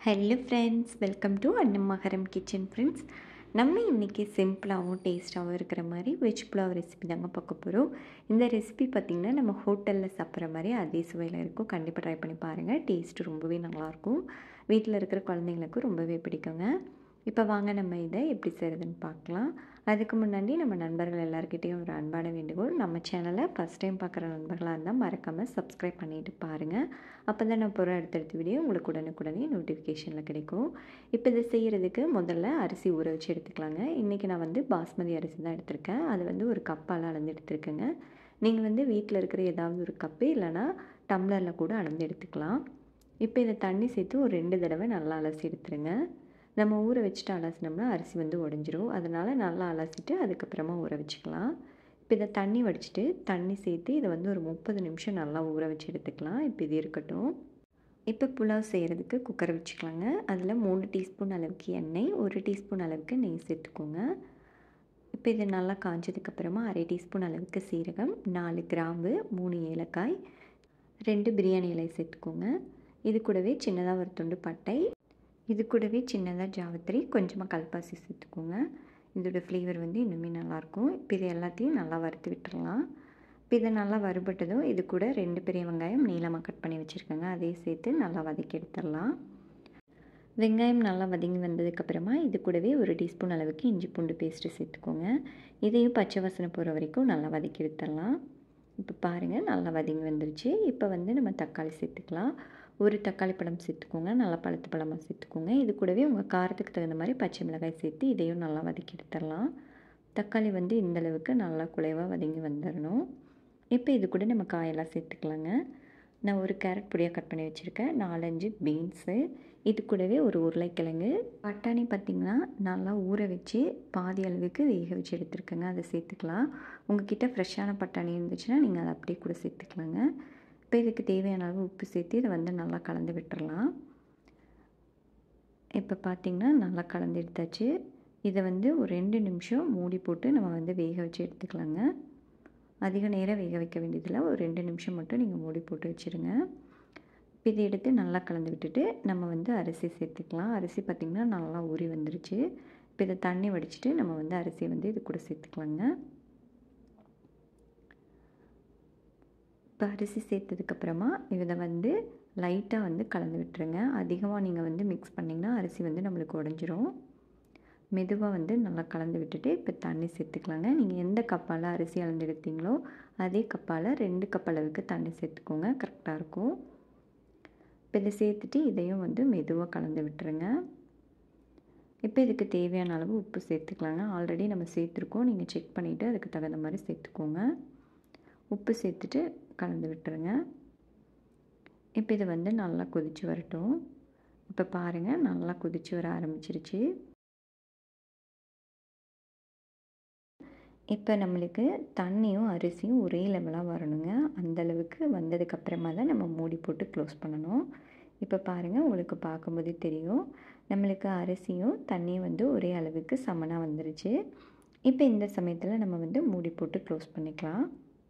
hello friends welcome to அன்னமகரம் kitchen friends நம்ம இன்றைக்கி சிம்பிளாகவும் டேஸ்ட்டாகவும் இருக்கிற மாதிரி வெஜ் புலாவ் ரெசிபி தாங்க பார்க்க போகிறோம் இந்த ரெசிபி பார்த்திங்கன்னா நம்ம ஹோட்டலில் சாப்பிட்ற மாதிரி அதே சுவையில் இருக்கும் கண்டிப்பாக ட்ரை பண்ணி பாருங்கள் டேஸ்ட்டு ரொம்பவே நல்லாயிருக்கும் வீட்டில் இருக்கிற குழந்தைங்களுக்கும் ரொம்பவே பிடிக்குங்க இப்போ வாங்க நம்ம இதை எப்படி செய்கிறதுன்னு பார்க்கலாம் அதுக்கு முன்னாடி நம்ம நண்பர்கள் எல்லாருக்கிட்டேயும் ஒரு அன்பான வேண்டுகோள் நம்ம சேனலை ஃபஸ்ட் டைம் பார்க்குற நண்பர்களாக இருந்தால் மறக்காமல் சப்ஸ்கிரைப் பண்ணிவிட்டு பாருங்கள் அப்போ தான் நான் போகிற அடுத்தடுத்த வீடியோ உங்களுக்கு உடனுக்குடனே நோட்டிஃபிகேஷனில் கிடைக்கும் இப்போ இதை செய்கிறதுக்கு முதல்ல அரிசி ஊற வச்சு எடுத்துக்கலாங்க இன்றைக்கி நான் வந்து பாஸ்மதி அரிசி தான் எடுத்திருக்கேன் அது வந்து ஒரு கப்பால் அளந்து எடுத்துருக்கேங்க நீங்கள் வந்து வீட்டில் இருக்கிற ஏதாவது ஒரு கப்பு இல்லைனா டம்ளரில் கூட அளந்து எடுத்துக்கலாம் இப்போ இதை தண்ணி சேர்த்து ஒரு ரெண்டு தடவை நல்லா அலசி எடுத்துருங்க நம்ம ஊற வச்சுட்டு அலசினோம்னா அரிசி வந்து உடஞ்சிரும் அதனால் நல்லா அலசிட்டு அதுக்கப்புறமா ஊற வச்சுக்கலாம் இப்போ இதை தண்ணி வடிச்சிட்டு தண்ணி சேர்த்து இதை வந்து ஒரு முப்பது நிமிஷம் நல்லா ஊற வச்சு எடுத்துக்கலாம் இப்போ இது இருக்கட்டும் இப்போ புலாவ் செய்கிறதுக்கு குக்கரை வச்சுக்கலாங்க அதில் மூணு டீஸ்பூன் அளவுக்கு எண்ணெய் ஒரு டீஸ்பூன் அளவுக்கு நெய் சேர்த்துக்கோங்க இப்போ இது நல்லா காஞ்சதுக்கப்புறமா அரை டீஸ்பூன் அளவுக்கு சீரகம் நாலு கிராம்பு மூணு ஏலக்காய் ரெண்டு பிரியாணி இலை சேர்த்துக்கோங்க இது கூடவே சின்னதாக ஒரு துண்டு பட்டை இது கூடவே சின்னதாக ஜாவத்திரி கொஞ்சமாக கல்பாசி சேர்த்துக்கோங்க இதோட ஃப்ளேவர் வந்து இன்னுமே நல்லாயிருக்கும் இப்போ இது எல்லாத்தையும் நல்லா வறுத்து விட்டுடலாம் இப்போ இதை நல்லா வறுபட்டதும் இது கூட ரெண்டு பெரிய வெங்காயம் நீளமாக கட் பண்ணி வச்சுருக்கேங்க அதையும் சேர்த்து நல்லா வதக்கி எடுத்துடலாம் வெங்காயம் நல்லா வதங்கி வந்ததுக்கப்புறமா இது கூடவே ஒரு டீஸ்பூன் அளவுக்கு இஞ்சி பூண்டு பேஸ்ட்டு சேர்த்துக்கோங்க இதையும் பச்சை வாசனை போகிற வரைக்கும் நல்லா வதக்கி எடுத்துடலாம் இப்போ பாருங்கள் நல்லா வதங்கி வந்துருச்சு இப்போ வந்து நம்ம தக்காளி சேர்த்துக்கலாம் ஒரு தக்காளி பழம் சேர்த்துக்கோங்க நல்லா பழுத்து பழமாக சேர்த்துக்கோங்க இது கூடவே உங்கள் காரத்துக்கு தகுந்த மாதிரி பச்சை மிளகாய் சேர்த்து இதையும் நல்லா வதக்கி எடுத்துடலாம் தக்காளி வந்து இந்தளவுக்கு நல்லா குலைவாக வதங்கி வந்துடணும் இப்போ இது கூட நம்ம காயெல்லாம் சேர்த்துக்கலாங்க நான் ஒரு கேரட் பொடியாக கட் பண்ணி வச்சுருக்கேன் நாலஞ்சு பீன்ஸு இது கூடவே ஒரு உருளைக்கிழங்கு பட்டாணி பார்த்திங்கன்னா நல்லா ஊற வச்சு பாதி அளவுக்கு வேக வச்சு எடுத்துருக்கேங்க அதை சேர்த்துக்கலாம் உங்ககிட்ட ஃப்ரெஷ்ஷான பட்டாணி இருந்துச்சுன்னா நீங்கள் அதை அப்படியே கூட சேர்த்துக்கலாங்க இப்போ இதுக்கு தேவையான அளவு உப்பு சேர்த்து இதை வந்து நல்லா கலந்து விட்டுறலாம் இப்போ பார்த்திங்கன்னா நல்லா கலந்து எடுத்தாச்சு இதை வந்து ஒரு ரெண்டு நிமிஷம் மூடி போட்டு நம்ம வந்து வேக வச்சு எடுத்துக்கலாங்க அதிக நேரம் வேக வைக்க வேண்டியதில்லை ஒரு ரெண்டு நிமிஷம் மட்டும் நீங்கள் மூடி போட்டு வச்சுருங்க இப்போ இதை எடுத்து நல்லா கலந்து விட்டுட்டு நம்ம வந்து அரிசி சேர்த்துக்கலாம் அரிசி பார்த்திங்கன்னா நல்லா ஊறி வந்துருச்சு இப்போ இதை தண்ணி வடிச்சிட்டு நம்ம வந்து அரிசியை வந்து இது கூட சேர்த்துக்கலாங்க இப்போ அரிசி சேர்த்ததுக்கப்புறமா இதை வந்து லைட்டாக வந்து கலந்து விட்டுருங்க அதிகமாக நீங்கள் வந்து மிக்ஸ் பண்ணிங்கன்னா அரிசி வந்து நம்மளுக்கு உடஞ்சிரும் மெதுவாக வந்து நல்லா கலந்து விட்டுட்டு இப்போ தண்ணி சேர்த்துக்கலாங்க நீங்கள் எந்த கப்பால் அரிசி அளந்து எடுத்தீங்களோ அதே கப்பால் ரெண்டு கப் அளவுக்கு தண்ணி சேர்த்துக்கோங்க கரெக்டாக இருக்கும் இப்போ இதை சேர்த்துட்டு இதையும் வந்து மெதுவாக கலந்து விட்டுருங்க இப்போ இதுக்கு தேவையான அளவு உப்பு சேர்த்துக்கலாங்க ஆல்ரெடி நம்ம சேர்த்துருக்கோம் நீங்கள் செக் பண்ணிவிட்டு அதுக்கு தகுந்த மாதிரி சேர்த்துக்கோங்க உப்பு சேர்த்துட்டு கலந்து விட்டுருங்க இப்போ இது வந்து நல்லா கொதித்து வரட்டும் இப்போ பாருங்கள் நல்லா கொதித்து வர ஆரம்பிச்சிருச்சு இப்போ நம்மளுக்கு தண்ணியும் அரிசியும் ஒரே லெவலாக வரணுங்க அந்தளவுக்கு வந்ததுக்கப்புறமா தான் நம்ம மூடி போட்டு க்ளோஸ் பண்ணணும் இப்போ பாருங்கள் உங்களுக்கு பார்க்கும்போதே தெரியும் நம்மளுக்கு அரிசியும் தண்ணியும் வந்து ஒரே அளவுக்கு சமனாக வந்துருச்சு இப்போ இந்த சமயத்தில் நம்ம வந்து மூடி போட்டு க்ளோஸ் பண்ணிக்கலாம்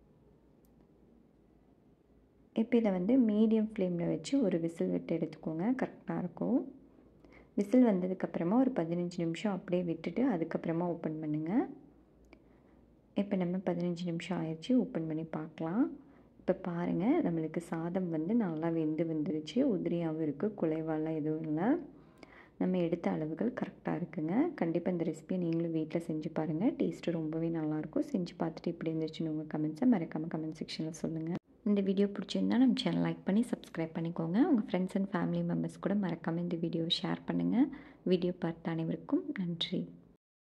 இப்போ இதை வந்து மீடியம் ஃப்ளேமில் வச்சு ஒரு விசில் விட்டு எடுத்துக்கோங்க கரெக்டாக இருக்கும் விசில் வந்ததுக்கப்புறமா ஒரு பதினஞ்சு நிமிஷம் அப்படியே விட்டுட்டு அதுக்கப்புறமா ஓப்பன் பண்ணுங்கள் இப்போ நம்ம பதினஞ்சு நிமிஷம் ஆயிடுச்சு ஓப்பன் பண்ணி பார்க்கலாம் இப்போ பாருங்கள் நம்மளுக்கு சாதம் வந்து நல்லா வெந்து வந்துருச்சு உதிரியாகவும் இருக்குது குலைவாலாம் எதுவும் இல்லை நம்ம எடுத்த அளவுகள் கரெக்டாக இருக்குங்க கண்டிப்பாக இந்த ரெசிபியை நீங்களும் வீட்டில் செஞ்சு பாருங்கள் டேஸ்ட்டு ரொம்பவே நல்லாயிருக்கும் செஞ்சு பார்த்துட்டு இப்படி இருந்துச்சுன்னு உங்கள் கமெண்ட்ஸை மறக்காமல் கமெண்ட் செக்ஷனில் சொல்லுங்கள் இந்த வீடியோ பிடிச்சிருந்தா நம்ம சேனல் லைக் பண்ணி சப்ஸ்கிரைப் பண்ணிக்கோங்க உங்கள் ஃப்ரெண்ட்ஸ் அண்ட் ஃபேமிலி மெம்பர்ஸ் கூட மறக்காமல் இந்த வீடியோவை ஷேர் பண்ணுங்கள் வீடியோ பார்த்த அனைவருக்கும் நன்றி